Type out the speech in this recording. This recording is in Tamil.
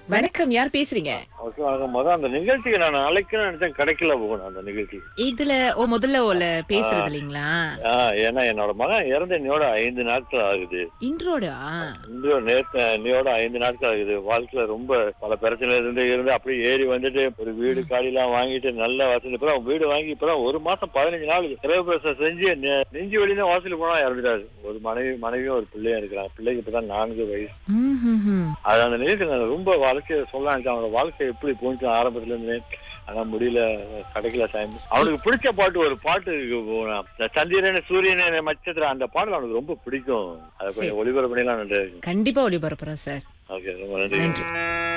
வணக்கம் யார் பேசுறீங்க ஓகே வணக்கம் முதல் அந்த நிகழ்ச்சிக்கு நான் அழைக்கணும்னு நினைச்சேன் கிடைக்கல போகணும் அந்த நிகழ்ச்சி இதுல ஓ முதல்ல ஓல பேசுறது இல்லைங்களா ஆ, ஏன்னா என்னோட மகன் இறந்த இன்னையோட ஐந்து நாட்கள் ஆகுது இன்றோடா இன்று நேற்று இன்னையோட ஐந்து நாட்கள் ஆகுது வாழ்க்கையில ரொம்ப பல பிரச்சனை இருந்து இருந்து அப்படியே ஏறி வந்துட்டு ஒரு வீடு காடிலாம் வாங்கிட்டு நல்ல வசதி இப்பதான் வீடு வாங்கி இப்பதான் ஒரு மாசம் பதினஞ்சு நாள் கிரகப்பிரசம் செஞ்சு நெ- நெஞ்சு வழிதான் வாசல் போனா இறந்துட்டாரு ஒரு மனைவி மனைவியும் ஒரு பிள்ளையும் இருக்கிறாங்க பிள்ளைக்கு இப்பதான் நான்கு வயசு ம்ஹும்ஹும். அது அந்த நிகழ்ச்சி நான் ரொம்ப வாழ்க்கையை சொல்ல நினைச்சேன் அவனோட வாழ்க்கை எப்படி போச்சு ஆரம்பத்துல இருந்து ஆனா முடியல கிடைக்கல டைம் அவனுக்கு பிடிச்ச பாட்டு ஒரு பாட்டு இருக்கு போனா. இந்த சந்திரன் சூரியன் நட்சத்திரம் அந்த பாடல் அவனுக்கு ரொம்ப பிடிக்கும் அதை கொஞ்சம் ஒளிபரப்பு பண்ணிலாம் நன்றி கண்டிப்பா ஒளிபரப்புறோம் சார் ஓகே ரொம்ப நன்றி நன்றி